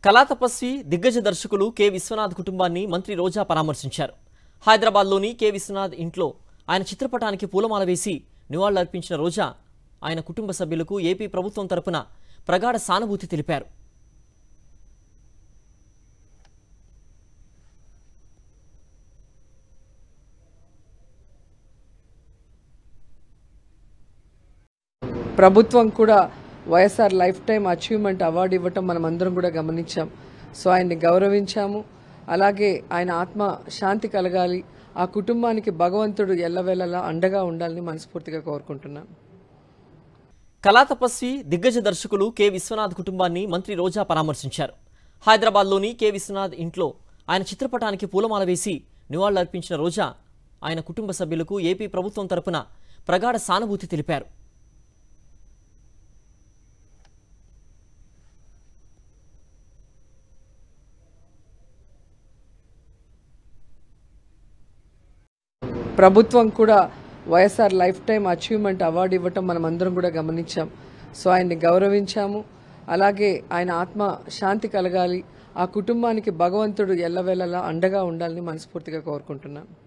కళా తపస్వి దిగ్గజ దర్శకులు కె విశ్వనాథ్ కుటుంబాన్ని మంత్రి రోజా పరామర్శించారు హైదరాబాద్లోని కె విశ్వనాథ్ ఇంట్లో ఆయన చిత్రపటానికి పూలమాల వేసి నివాళులర్పించిన రోజా ఆయన కుటుంబ సభ్యులకు ఏపీ ప్రభుత్వం తరపున ప్రగాఢ సానుభూతి తెలిపారు ప్రభుత్వం కూడా YSR lifetime achievement award ఇవ్వటం మనం అందరం కూడా గమనించాం సో ఆయన్ని గౌరవించాము అలాగే ఆయన ఆత్మ శాంతి కలగాలి ఆ కుటుంబానికి భగవంతుడు ఎల్లవేళలా అండగా ఉండాలని మనస్ఫూర్తిగా కోరుకుంటున్నాను కళా తపస్వి దిగ్గజ దర్శకులు కె విశ్వనాథ్ కుటుంబాన్ని మంత్రి రోజా పరామర్శించారు హైదరాబాద్లోని కె విశ్వనాథ్ ఇంట్లో ఆయన చిత్రపటానికి పూలమాల వేసి నివాళులర్పించిన రోజా ఆయన కుటుంబ సభ్యులకు ఏపీ ప్రభుత్వం తరపున ప్రగాఢ సానుభూతి తెలిపారు ప్రభుత్వం కూడా YSR lifetime achievement award ఇవ్వటం మనం అందరం కూడా గమనించాం సో ఆయన్ని గౌరవించాము అలాగే ఆయన ఆత్మ శాంతి కలగాలి ఆ కుటుంబానికి భగవంతుడు ఎల్లవేళలా అండగా ఉండాలని మనస్ఫూర్తిగా కోరుకుంటున్నాను